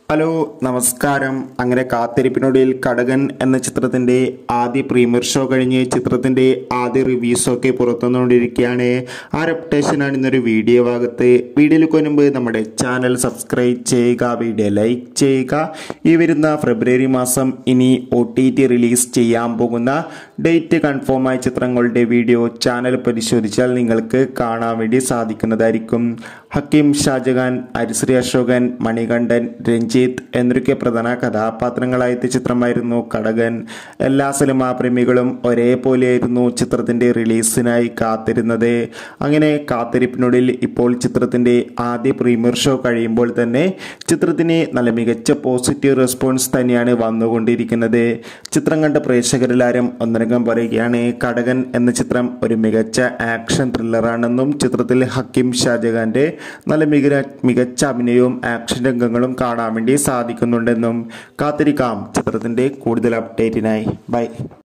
hello നമസ്കാരം അങ്ങനെ കാത്തിരിപ്പിനൊടുവിൽ കടകൻ എന്ന ചിത്രത്തിന്റെ ആദ്യ പ്രീമിയർ ഷോ കഴിഞ്ഞ് ചിത്രത്തിന്റെ ആദ്യ റിവ്യൂസ് ഒക്കെ പുറത്തുവന്നുകൊണ്ടിരിക്കുകയാണ് ആ റെപ്റ്റേഷനാണ് ഇന്നൊരു വീഡിയോ ഭാഗത്ത് വീഡിയോയിലേക്ക് മുൻപ് നമ്മുടെ ചാനൽ സബ്സ്ക്രൈബ് ചെയ്യുക വീഡിയോ ലൈക്ക് ചെയ്യുക ഈ വരുന്ന ഫെബ്രുവരി മാസം ഇനി ഒ ടി ടി റിലീസ് ചെയ്യാൻ പോകുന്ന ഡേറ്റ് കൺഫേം ആയ ചിത്രങ്ങളുടെ വീഡിയോ ചാനൽ പരിശോധിച്ചാൽ നിങ്ങൾക്ക് കാണാൻ വേണ്ടി സാധിക്കുന്നതായിരിക്കും ഹക്കീം ഷാജഹാൻ ഹരിശ്രീ അശോകൻ മണികണ്ഠൻ രഞ്ജിത്ത് എന്നൊക്കെ പ്രധാന കഥാപാത്രങ്ങളായെത്തിയ ചിത്രമായിരുന്നു കടകൻ എല്ലാ സിനിമാ പ്രേമികളും ഒരേപോലെയായിരുന്നു ചിത്രത്തിന്റെ റിലീസിനായി കാത്തിരുന്നത് അങ്ങനെ കാത്തിരിപ്പിനുള്ളിൽ ഇപ്പോൾ ചിത്രത്തിന്റെ ആദ്യ പ്രീമിയർ ഷോ കഴിയുമ്പോൾ തന്നെ ചിത്രത്തിന് നല്ല മികച്ച പോസിറ്റീവ് റെസ്പോൺസ് തന്നെയാണ് വന്നുകൊണ്ടിരിക്കുന്നത് ചിത്രം കണ്ട പ്രേക്ഷകരിലാരും ഒന്നരംഗം പറയുകയാണ് കടകൻ എന്ന ചിത്രം ഒരു മികച്ച ആക്ഷൻ ത്രില്ലറാണെന്നും ചിത്രത്തിൽ ഹക്കീം ഷാജഹാന്റെ നല്ല മിക മികച്ച അഭിനയവും ആക്ഷൻ രംഗങ്ങളും കാണാൻ വേണ്ടി സാധിക്കുന്നുണ്ടെന്നും കാത്തിരിക്കാം ചിത്രത്തിന്റെ കൂടുതൽ അപ്ഡേറ്റിനായി ബൈ